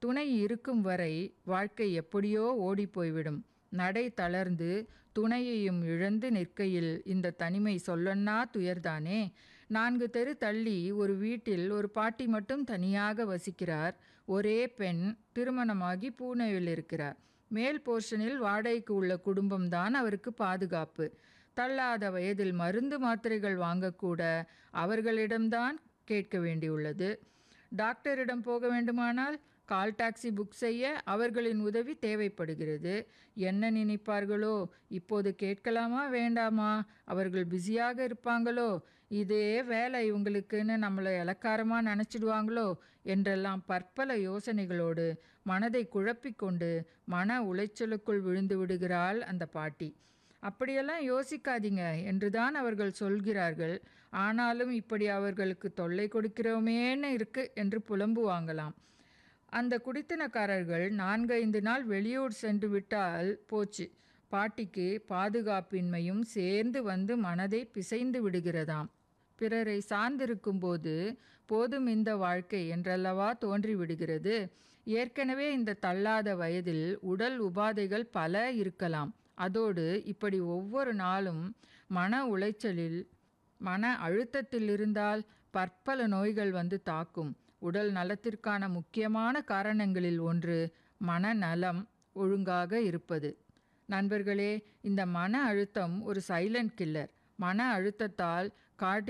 துணை இருக்கும் வரை வாழ்க்கை எப்படியோ ஓடிப் போய்விடும் நடை தளர்ந்து துணையையும் இழந்து நிற்கையில் இந்த தனிமை சொல்லொன்னா துயர்தானே நான்கு தெரு தள்ளி ஒரு வீட்டில் ஒரு பாட்டி மட்டும் தனியாக வசிக்கிறார் ஒரே பெண் திருமணமாகி பூனேவில் இருக்கிறார் மேல் போர்ஷனில் வாடகைக்கு உள்ள குடும்பம்தான் அவருக்கு பாதுகாப்பு தள்ளாத வயதில் மருந்து மாத்திரைகள் வாங்கக்கூட அவர்களிடம்தான் கேட்க வேண்டியுள்ளது டாக்டரிடம் போக வேண்டுமானால் கால் டாக்ஸி புக் செய்ய அவர்களின் உதவி தேவைப்படுகிறது என்ன நினைப்பார்களோ இப்போது கேட்கலாமா வேண்டாமா அவர்கள் பிஸியாக இருப்பாங்களோ இதே வேலை இவங்களுக்குன்னு நம்மளை இலக்காரமாக நினச்சிடுவாங்களோ என்றெல்லாம் பற்பல யோசனைகளோடு மனதை குழப்பிக்கொண்டு மன உளைச்சலுக்குள் விழுந்து விடுகிறாள் அந்த பாட்டி அப்படியெல்லாம் யோசிக்காதீங்க என்றுதான் அவர்கள் சொல்கிறார்கள் ஆனாலும் இப்படி அவர்களுக்கு தொல்லை கொடுக்கிறோமேன்னு இருக்கு என்று புலம்புவாங்களாம் அந்த குடித்தனக்காரர்கள் நான்கைந்து நாள் வெளியூர் சென்று விட்டால் போச்சு பாட்டிக்கு பாதுகாப்பின்மையும் சேர்ந்து வந்து மனதை பிசைந்து விடுகிறதாம் பிறரை சார்ந்திருக்கும் போது போதும் இந்த வாழ்க்கை என்றல்லவா தோன்றிவிடுகிறது ஏற்கனவே இந்த தள்ளாத வயதில் உடல் உபாதைகள் பல இருக்கலாம் அதோடு இப்படி ஒவ்வொரு நாளும் மன உளைச்சலில் மன அழுத்தத்தில் இருந்தால் பற்பல நோய்கள் வந்து தாக்கும் உடல் நலத்திற்கான முக்கியமான காரணங்களில் ஒன்று மனநலம் ஒழுங்காக இருப்பது நண்பர்களே இந்த மன அழுத்தம் ஒரு சைலண்ட் கில்லர் மன அழுத்தத்தால் காட்டி